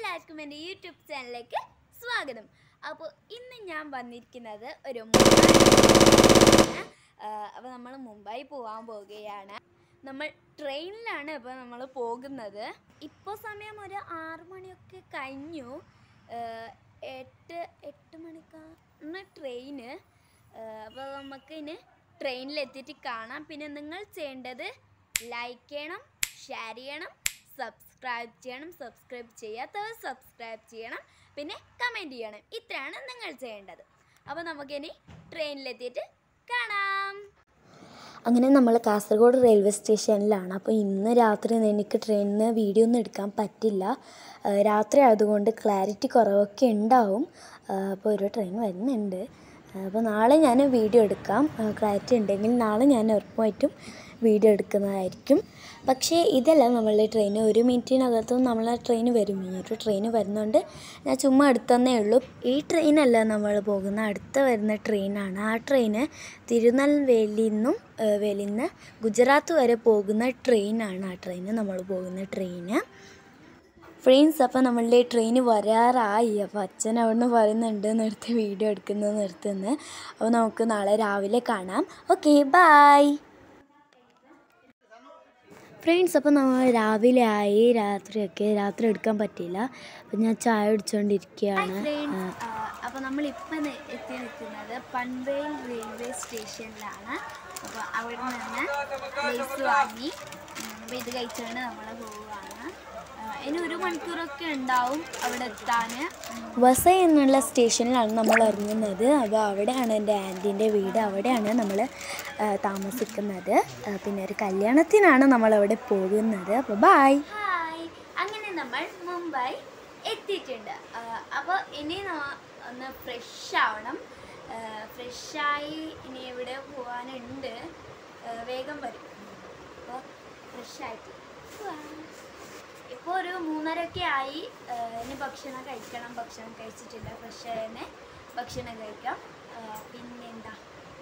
എല്ലാവർക്കും എൻ്റെ യൂട്യൂബ് ചാനലിലേക്ക് സ്വാഗതം അപ്പോൾ ഇന്ന് ഞാൻ വന്നിരിക്കുന്നത് ഒരു അപ്പോൾ നമ്മൾ മുംബൈ പോകാൻ പോവുകയാണ് നമ്മൾ ട്രെയിനിലാണ് ഇപ്പോൾ നമ്മൾ പോകുന്നത് ഇപ്പോൾ സമയം ഒരു ആറ് മണിയൊക്കെ കഴിഞ്ഞു ആഹ് എട്ട് എട്ട് മണിക്കാണ് ട്രെയിന് അപ്പോൾ നമുക്ക് ഇനി ട്രെയിനിലെത്തിയിട്ട് കാണാം പിന്നെ നിങ്ങൾ ചെയ്യേണ്ടത് ലൈക്ക് ചെയ്യണം ഷെയർ ചെയ്യണം സബ്സ്ക്രൈബ് ചെയ്യണം സബ്സ്ക്രൈബ് ചെയ്യാത്തവർ സബ്സ്ക്രൈബ് ചെയ്യണം പിന്നെ കമൻറ്റ് ചെയ്യണം ഇത്രയാണ് നിങ്ങൾ ചെയ്യേണ്ടത് അപ്പോൾ നമുക്കിനി ട്രെയിനിലെത്തിയിട്ട് കാണാം അങ്ങനെ നമ്മൾ കാസർഗോഡ് റെയിൽവേ സ്റ്റേഷനിലാണ് അപ്പോൾ ഇന്ന് രാത്രി എനിക്ക് ട്രെയിനിൽ നിന്ന് വീഡിയോ ഒന്നും എടുക്കാൻ പറ്റില്ല ആ, രാത്രി ആയതുകൊണ്ട് ക്ലാരിറ്റി കുറവൊക്കെ ഉണ്ടാവും ആ, അപ്പോൾ ഒരു ട്രെയിൻ വരുന്നുണ്ട് ആ, അപ്പോൾ നാളെ ഞാൻ വീഡിയോ എടുക്കാം ക്ലാരിറ്റി ഉണ്ടെങ്കിൽ നാളെ ഞാൻ ഉറപ്പായിട്ടും വീഡിയോ എടുക്കുന്നതായിരിക്കും പക്ഷേ ഇതല്ല നമ്മളുടെ ട്രെയിൻ ഒരു മിനിറ്റിനകത്തും നമ്മളെ ട്രെയിൻ വരും ഈ ഒരു ട്രെയിൻ വരുന്നതുകൊണ്ട് ഞാൻ ചുമ്മാ എടുത്തന്നേ ഉള്ളൂ ഈ ട്രെയിനല്ല നമ്മൾ പോകുന്ന അടുത്ത വരുന്ന ട്രെയിനാണ് ആ ട്രെയിന് തിരുനെൽവേലിയിൽ നിന്നും വേലിയിൽ നിന്ന് ഗുജറാത്ത് വരെ പോകുന്ന ട്രെയിനാണ് ആ ട്രെയിന് നമ്മൾ പോകുന്ന ട്രെയിന് ഫ്രണ്ട്സ് അപ്പോൾ നമ്മളുടെ ട്രെയിൻ വരാറായി അപ്പോൾ അച്ഛൻ അവിടുന്ന് പറയുന്നുണ്ട് നിർത്തി വീഡിയോ എടുക്കുന്നത് നിർത്തുന്നത് അപ്പോൾ നമുക്ക് നാളെ രാവിലെ കാണാം ഓക്കെ ബായ് ഫ്രണ്ട്സ് അപ്പോൾ നമ്മൾ രാവിലെ ആയി രാത്രിയൊക്കെ രാത്രി എടുക്കാൻ പറ്റിയില്ല അപ്പം ഞാൻ ചായ കുടിച്ചുകൊണ്ടിരിക്കുകയാണ് ഫ്രണ്ട്സ് അപ്പോൾ നമ്മൾ ഇപ്പം എത്തി നിൽക്കുന്നത് പൻവേൽ റെയിൽവേ സ്റ്റേഷനിലാണ് അപ്പോൾ അവിടെ നിന്ന് ലേസ് വാങ്ങി അപ്പോൾ ഇത് കഴിച്ചുകൊണ്ട് നമ്മൾ പോവുകയാണ് ആ, ഇനി ഒരു മണിക്കൂറൊക്കെ ഉണ്ടാവും അവിടെ എത്താൻ വസ എന്നുള്ള സ്റ്റേഷനിലാണ് നമ്മൾ ഇറങ്ങുന്നത് അപ്പോൾ അവിടെയാണ് എൻ്റെ ആൻറ്റീൻ്റെ വീട് അവിടെയാണ് നമ്മൾ താമസിക്കുന്നത് ആ, പിന്നെ ഒരു കല്യാണത്തിനാണ് നമ്മൾ അവിടെ പോകുന്നത് അപ്പോൾ ബായ് ഹായ് അങ്ങനെ നമ്മൾ മുംബൈ എത്തിയിട്ടുണ്ട് അപ്പോൾ ഇനി ന- ഒന്ന് ഫ്രഷ് ആവണം ഫ്രഷായി ഇനി എവിടെ പോകാനുണ്ട് ആ, വേഗം വരും അപ്പോൾ ഫ്രഷായിട്ട് ഇപ്പോൾ ഒരു മൂന്നരയൊക്കെ ആയി ആ, ഇനി ഭക്ഷണം കഴിക്കണം ഭക്ഷണം കഴിച്ചിട്ടില്ല ഫ്രഷ് ആയതിനെ ഭക്ഷണം കഴിക്കാം ആ, പിന്നെന്താ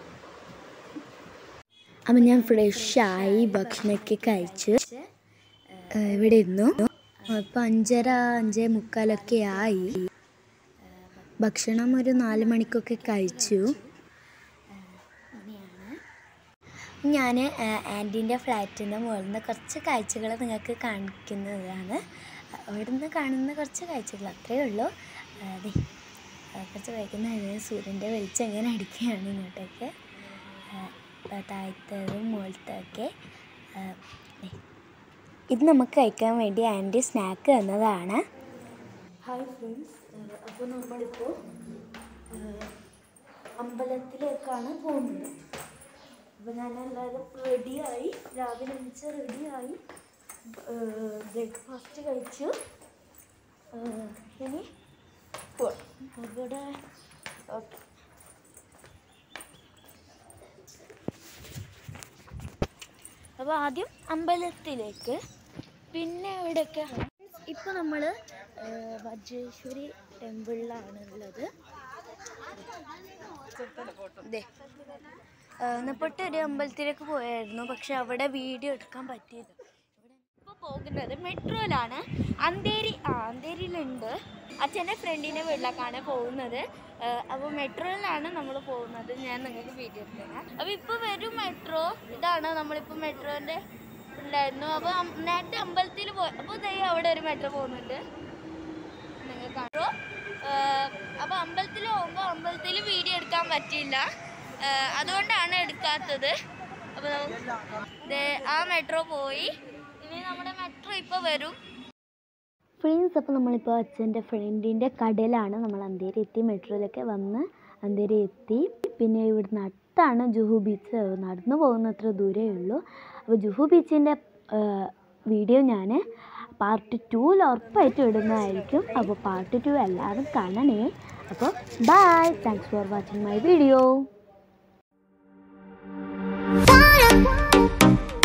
അപ്പം ഞാൻ ഫ്രഷായി ഭക്ഷണമൊക്കെ കഴിച്ചു ആ, ഇവിടെ ഇരുന്നു അപ്പോൾ അഞ്ചര അഞ്ചേ മുക്കാലൊക്കെ ആയി ഭക്ഷണം ഒരു നാല് മണിക്കൊക്കെ കഴിച്ചു ഞാൻ ആൻറ്റീൻ്റെ ഫ്ലാറ്റിൽ നിന്ന് മുകളിൽ നിന്ന് കുറച്ച് കാഴ്ചകൾ നിങ്ങൾക്ക് കാണിക്കുന്നതാണ് അവിടെ നിന്ന് കാണുന്ന കുറച്ച് കാഴ്ചകൾ അത്രയേ ഉള്ളൂ ആ, ദേ, ആ, കുറച്ച് വൈകുന്നേരം സൂര്യൻ്റെ വെളിച്ചം എങ്ങനെ അടിക്കുകയാണ് ഇങ്ങോട്ടേക്ക് ആ, താഴത്തതും മുകളിലത്തൊക്കെ ആ, ദേ. ഇത് നമുക്ക് കഴിക്കാൻ വേണ്ടി ആൻറ്റി സ്നാക്ക് തന്നതാണ് ഹായ് ഫ്രണ്ട്സ് അപ്പോൾ നമ്മളിപ്പോൾ അമ്പലത്തിലേക്കാണ് പോകുന്നത് അപ്പോൾ ഞാൻ എല്ലാവരും റെഡിയായി രാവിലെ എണീച്ച് റെഡിയായി ബ്രേക്ക്ഫാസ്റ്റ് കഴിച്ചു ഏഹ്, ഇനി പോവാം. അവിടെ ഓക്കെ അപ്പോൾ ആദ്യം അമ്പലത്തിലേക്ക് പിന്നെ എവിടെയൊക്കെ ഇപ്പോൾ നമ്മൾ വജ്രേശ്വരി ടെമ്പിളിലാണ് ഉള്ളത് ഇതേ നെപ്പൊട്ട് ഒരു അമ്പലത്തിലേക്ക് പോയായിരുന്നു പക്ഷെ അവിടെ വീഡിയോ എടുക്കാൻ പറ്റിയില്ല ഇപ്പോൾ പോകുന്നത് മെട്രോയിലാണ് അന്തേരി ആ അന്തേരിയിലുണ്ട് അച്ഛൻ്റെ ഫ്രണ്ടിൻ്റെ വീട്ടിലേക്കാണ് പോകുന്നത് അപ്പോൾ മെട്രോയിലാണ് നമ്മൾ പോകുന്നത് ഞാൻ നിങ്ങൾക്ക് വീഡിയോ എടുത്തരാം അപ്പോൾ ഇപ്പോൾ വരും മെട്രോ ഇതാണ് നമ്മളിപ്പോൾ മെട്രോൻ്റെ ഉണ്ടായിരുന്നു അപ്പോൾ നേരത്തെ അമ്പലത്തിൽ പോയി അപ്പോൾ ദൈ അവിടെ ഒരു മെട്രോ പോകുന്നുണ്ട് നിങ്ങൾ കാണോ അപ്പോൾ അമ്പലത്തിൽ പോകുമ്പോൾ അമ്പലത്തിൽ വീഡിയോ എടുക്കാൻ പറ്റിയില്ല ആ, അതുകൊണ്ടാണ് എടുക്കാത്തത് അപ്പോൾ നമുക്ക് ദേ ആ മെട്രോ പോയി ഇനി നമ്മുടെ മെട്രോ ഇപ്പോൾ വരും ഫ്രണ്ട്സ് അപ്പോൾ നമ്മളിപ്പോൾ അച്ഛൻ്റെ ഫ്രണ്ടിൻ്റെ കടയിലാണ് നമ്മൾ അന്തേരി എത്തി മെട്രോയിലൊക്കെ വന്ന് അന്തേരി എത്തി പിന്നെ ഇവിടുന്ന് അടുത്താണ് ജുഹു ബീച്ച് നടന്നു പോകുന്ന അത്ര ദൂരമേ ഉള്ളൂ അപ്പോൾ ജുഹു ബീച്ചിൻ്റെ വീഡിയോ ഞാൻ പാർട്ട് ടൂവിൽ ഉറപ്പായിട്ടും ഇടുന്നതായിരിക്കും അപ്പോൾ പാർട്ട് ടു എല്ലാവരും കാണണേ അപ്പോൾ bye thanks for watching my video